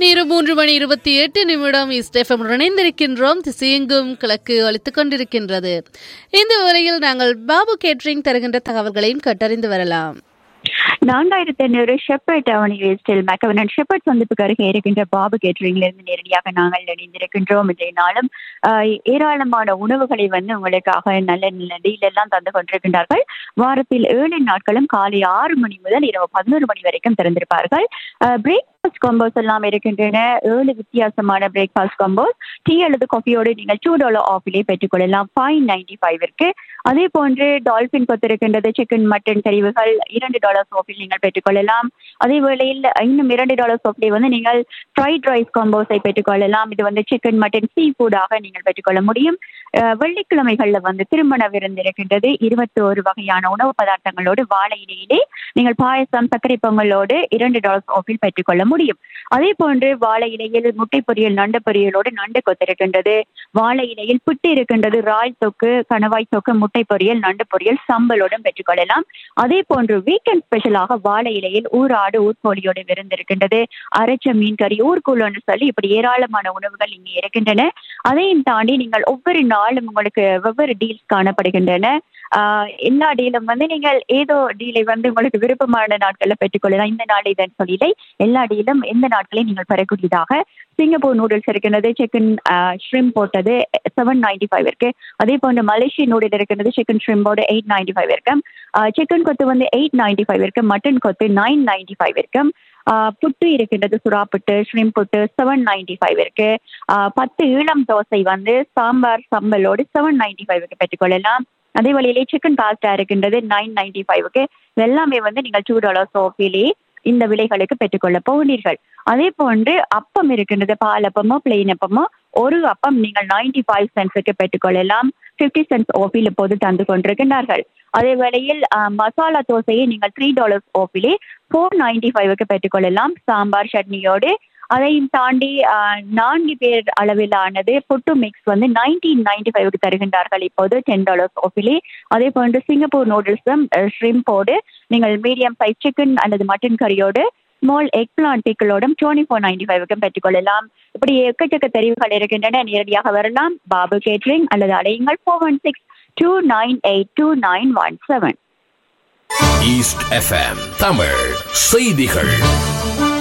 நேரம் மூன்று மணி இருபத்தி எட்டு நிமிடம் இஸ்டெஃபம் இணைந்திருக்கின்றோம் திசையெங்கும் கிழக்கு அளித்துக் கொண்டிருக்கின்றது இந்த வேளையில் நாங்கள் பாபு கேட்ரிங் தருகின்ற தகவல்களையும் கட்டறிந்து வரலாம் நான்காயிரத்தி ஐநூறு ஷெப்பர்ட் அவனி வேஸ்டில் மெக்கவனன் ஷெப்பர்ட் சந்திப்புக்கு அருகே இருக்கின்ற பாபு கேட்டரிங்ல இருந்து நேரடியாக நாங்கள் இணைந்திருக்கின்றோம் இன்றைய நாளும் ஆஹ், ஏராளமான உணவுகளை வந்து உங்களுக்காக நல்ல நல்ல டீல் எல்லாம் தந்து கொண்டிருக்கின்றார்கள் வாரத்தில் ஏழு நாட்களும் காலை ஆறு மணி முதல் இரவு பதினோரு மணி வரைக்கும் திறந்திருப்பார்கள் பிரேக்ஃபாஸ்ட் காம்போஸ் எல்லாம் இருக்கின்றன ஏழு வித்தியாசமான பிரேக்ஃபாஸ்ட் காம்போஸ் டீ அல்லது காஃபியோடு நீங்கள் டூ டாலர் ஆஃபிலே பெற்றுக்கொள்ளலாம் ஃபைவ் நைன்டி ஃபைவிற்கு அதே போன்று டால்பின் கொத்து இருக்கின்றது சிக்கன் மட்டன் கறிவுகள் இரண்டு டாலர் சோப்பில் நீங்கள் பெற்றுக்கொள்ளலாம் அதே வேளையில் இன்னும் இரண்டு டாலர் சோப்பிலே வந்து நீங்கள் ஃப்ரைட் ரைஸ் காம்போஸை பெற்றுக்கொள்ளலாம் இது வந்து சிக்கன் மட்டன் சீ ஃபுடாக நீங்கள் பெற்றுக்கொள்ள முடியும் அஹ் வெள்ளிக்கிழமைகள்ல வந்து திருமண விருந்து இருக்கின்றது இருபத்தி ஒரு வகையான உணவு பதார்த்தங்களோடு வாழை இலையிலே நீங்கள் பாயசம் சர்க்கரை பொங்கலோடு இரண்டு டாலர் சோப்பில் பெற்றுக்கொள்ள முடியும் அதே போன்று வாழை இலையில் முட்டை பொரியல் நண்டு பொரியலோடு நண்டு கொத்து இருக்கின்றது வாழை இலையில் புட்டு இருக்கின்றது ரால் தொக்கு கணவாய் தொக்கு முட்டை பொரியல் நண்டு பொரியல் சம்பலோடும் பெற்றுக்கொள்ளலாம் அதே போன்று வீக்கெண்ட் ஸ்பெஷலாக வாழை இலையில் ஊராடு ஊர்கோழியோடு விருந்து இருக்கின்றது அரைச்ச மீன் கறி ஊர்கூலன்னு சொல்லி இப்படி ஏராளமான உணவுகள் இங்கே இருக்கின்றன அதையும் தாண்டி நீங்கள் ஒவ்வொரு நாளும் உங்களுக்கு வெவ்வேறு டீல்ஸ் காணப்படுகின்றன ஆஹ் எல்லா டீலும் வந்து நீங்கள் ஏதோ டீலை வந்து உங்களுக்கு விருப்பமான நாட்களில் பெற்றுக்கொள்ளலாம் இந்த நாள் இதன் சொல்லிலை எல்லா டீலும் எந்த நாட்களையும் நீங்கள் பெறக்கூடியதாக சிங்கப்பூர் நூடுல்ஸ் இருக்கின்றது சிக்கன் ஷ்ரிம் போட்டது செவன் நைன்டி ஃபைவ் இருக்கு அதே போன்று மலேசிய நூடுல் இருக்கின்றது சிக்கன் ஷ்ரிம்போடு எயிட் நைன்டி ஃபைவ் இருக்கும் சிக்கன் கொத்து வந்து எயிட் நைன்டி ஃபைவ் இருக்கு mutton kothu nine ninety five இருக்கும் ஆஹ் புட்டு இருக்கின்றது சுறா puttu shrimp puttu seven ninety five இருக்கு ஆஹ் பத்து ஈழம் தோசை வந்து சாம்பார் சம்பலோடு செவன் நைன்டி ஃபைவ்க்கு பெற்றுக்கொள்ளலாம் அதே வழியிலே சிக்கன் பாஸ்டா இருக்கின்றது நைன் நைன்டி ஃபைவ்க்கு எல்லாமே வந்து நீங்கள் டூ டாலர் சோஃபிலே இந்த விலைகளுக்கு பெற்றுக்கொள்ள போகிறீர்கள் அதே போன்று அப்பம் இருக்கின்றது பால் அப்பமோ பிளெயின் அப்பமோ ஒரு அப்பம் நீங்கள் நைன்டி ஃபைவ் சென்ட்ஸுக்கு பெற்றுக்கொள்ளலாம் ஃபிஃப்டி சென்ட்ஸ் ஓஃபில் இப்போது தந்து கொண்டிருக்கின்றார்கள் அதே வேளையில் ஆஹ், மசாலா தோசையை நீங்கள் த்ரீ டாலர்ஸ் ஓஃபிலே ஃபோர் நைன்டி ஃபைவ்க்கு பெற்றுக்கொள்ளலாம் சாம்பார் சட்னியோடு அதையும் தாண்டி ஆஹ், நான்கு பேர் அளவிலானது புட்டு மிக்ஸ் வந்து நைன்டீன் நைன்டி ஃபைவ்க்கு தருகின்றார்கள் இப்போது டென் டாலர்ஸ் ஓஃபிலே அதே போன்று சிங்கப்பூர் நூடுல்ஸும் ஷ்ரிம்போடு நீங்கள் மீடியம் சைஸ் சிக்கன் அல்லது மட்டன் கறியோடு ஸ்மால் எக் பிளான் பிக்கிளோடும் டுவெண்ட்டி ஃபோர் நைன்டி ஃபைவ்க்கும் பெற்றுக்கொள்ளலாம் இப்படி எக்கச்சக்க தெரிவுகள் இருக்கின்றன நேரடியாக வரலாம் பாபு கேட்ரிங் அல்லது அடையுங்கள் four one six two nine eight two nine one seven East FM Tamil செய்திகள்